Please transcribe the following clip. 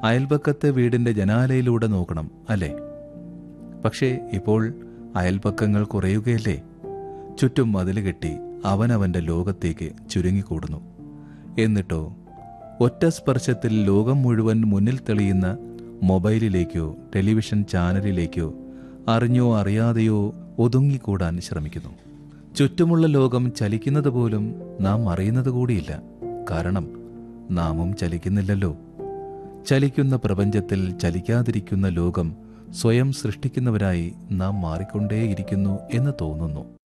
അയൽപക്കത്തെ വീടിന്റെ ജനാലയിലൂടെ നോക്കണം അല്ലേ പക്ഷേ ഇപ്പോൾ അയൽപക്കങ്ങൾ കുറയുകയല്ലേ ചുറ്റും മതിൽ കെട്ടി അവനവന്റെ ലോകത്തേക്ക് ചുരുങ്ങിക്കൂടുന്നു എന്നിട്ടോ ഒറ്റ സ്പർശത്തിൽ ലോകം മുഴുവൻ മുന്നിൽ തെളിയുന്ന മൊബൈലിലേക്കോ ടെലിവിഷൻ ചാനലിലേക്കോ അറിഞ്ഞോ അറിയാതെയോ ഒതുങ്ങിക്കൂടാൻ ശ്രമിക്കുന്നു ചുറ്റുമുള്ള ലോകം ചലിക്കുന്നത് പോലും നാം അറിയുന്നത് കൂടിയില്ല കാരണം നാമും ചലിക്കുന്നില്ലല്ലോ ചലിക്കുന്ന പ്രപഞ്ചത്തിൽ ചലിക്കാതിരിക്കുന്ന ലോകം സ്വയം സൃഷ്ടിക്കുന്നവരായി നാം മാറിക്കൊണ്ടേയിരിക്കുന്നു എന്ന് തോന്നുന്നു